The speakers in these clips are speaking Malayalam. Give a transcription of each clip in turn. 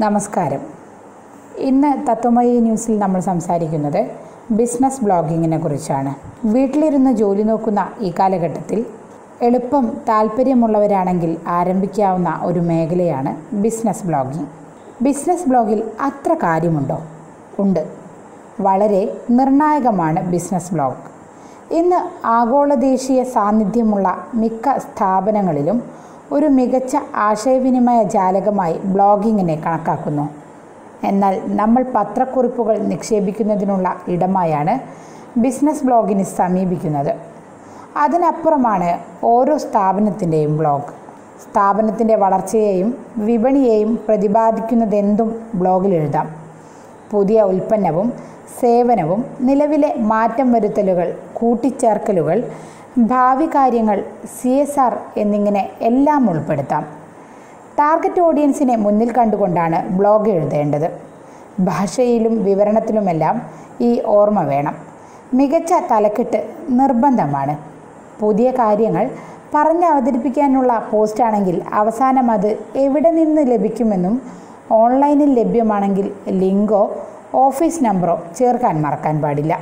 നമസ്കാരം ഇന്ന് തത്വമയി ന്യൂസിൽ നമ്മൾ സംസാരിക്കുന്നത് ബിസിനസ് ബ്ലോഗിങ്ങിനെ കുറിച്ചാണ് വീട്ടിലിരുന്ന് ജോലി നോക്കുന്ന ഈ കാലഘട്ടത്തിൽ എളുപ്പം താല്പര്യമുള്ളവരാണെങ്കിൽ ആരംഭിക്കാവുന്ന ഒരു മേഖലയാണ് ബിസിനസ് ബ്ലോഗിംഗ് ബിസിനസ് ബ്ലോഗിൽ അത്ര കാര്യമുണ്ടോ ഉണ്ട് വളരെ നിർണായകമാണ് ബിസിനസ് ബ്ലോഗ് ഇന്ന് ആഗോളദേശീയ സാന്നിധ്യമുള്ള മിക്ക സ്ഥാപനങ്ങളിലും ഒരു മികച്ച ആശയവിനിമയ ജാലകമായി ബ്ലോഗിങ്ങിനെ കണക്കാക്കുന്നു എന്നാൽ നമ്മൾ പത്രക്കുറിപ്പുകൾ നിക്ഷേപിക്കുന്നതിനുള്ള ഇടമായാണ് ബിസിനസ് ബ്ലോഗിനെ സമീപിക്കുന്നത് അതിനപ്പുറമാണ് ഓരോ സ്ഥാപനത്തിൻ്റെയും ബ്ലോഗ് സ്ഥാപനത്തിൻ്റെ വളർച്ചയെയും വിപണിയെയും പ്രതിപാദിക്കുന്നതെന്തും ബ്ലോഗിൽ എഴുതാം പുതിയ ഉൽപ്പന്നവും സേവനവും നിലവിലെ മാറ്റം വരുത്തലുകൾ കൂട്ടിച്ചേർക്കലുകൾ ഭാവി കാര്യങ്ങൾ സി എസ് ആർ എന്നിങ്ങനെ എല്ലാം ഉൾപ്പെടുത്താം ടാർഗറ്റ് ഓഡിയൻസിനെ മുന്നിൽ കണ്ടുകൊണ്ടാണ് ബ്ലോഗ് എഴുതേണ്ടത് ഭാഷയിലും വിവരണത്തിലുമെല്ലാം ഈ ഓർമ്മ വേണം മികച്ച തലക്കെട്ട് നിർബന്ധമാണ് പുതിയ കാര്യങ്ങൾ പറഞ്ഞ് അവതരിപ്പിക്കാനുള്ള പോസ്റ്റാണെങ്കിൽ അവസാനം അത് എവിടെ നിന്ന് ലഭിക്കുമെന്നും ഓൺലൈനിൽ ലഭ്യമാണെങ്കിൽ ലിങ്കോ ഓഫീസ് നമ്പറോ ചേർക്കാൻ മറക്കാൻ പാടില്ല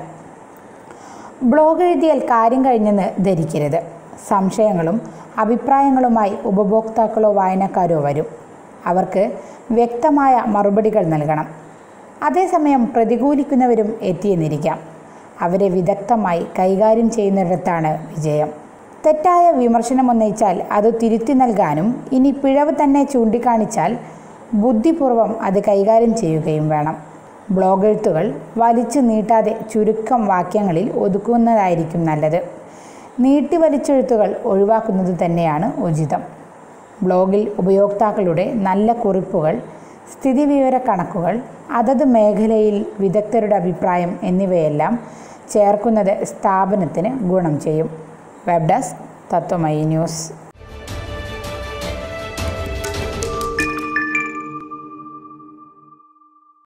ബ്ലോഗ് എഴുതിയാൽ കാര്യം കഴിഞ്ഞെന്ന് ധരിക്കരുത് സംശയങ്ങളും അഭിപ്രായങ്ങളുമായി ഉപഭോക്താക്കളോ വായനക്കാരോ വരും അവർക്ക് വ്യക്തമായ മറുപടികൾ നൽകണം അതേസമയം പ്രതികൂലിക്കുന്നവരും എത്തിയെന്നിരിക്കാം അവരെ വിദഗ്ധമായി കൈകാര്യം ചെയ്യുന്നിടത്താണ് വിജയം തെറ്റായ വിമർശനം ഉന്നയിച്ചാൽ അത് തിരുത്തി നൽകാനും ഇനി പിഴവ് തന്നെ ചൂണ്ടിക്കാണിച്ചാൽ ബുദ്ധിപൂർവം അത് കൈകാര്യം ചെയ്യുകയും വേണം ബ്ലോഗ് എഴുത്തുകൾ വലിച്ചു നീട്ടാതെ ചുരുക്കം വാക്യങ്ങളിൽ ഒതുക്കുന്നതായിരിക്കും നല്ലത് നീട്ടി വലിച്ചെഴുത്തുകൾ ഒഴിവാക്കുന്നത് തന്നെയാണ് ഉചിതം ബ്ലോഗിൽ ഉപയോക്താക്കളുടെ നല്ല കുറിപ്പുകൾ സ്ഥിതിവിവര കണക്കുകൾ അതത് മേഖലയിൽ വിദഗ്ധരുടെ അഭിപ്രായം എന്നിവയെല്ലാം ചേർക്കുന്നത് സ്ഥാപനത്തിന് ഗുണം ചെയ്യും വെബ് ഡെസ്ക് തത്വമയി ന്യൂസ്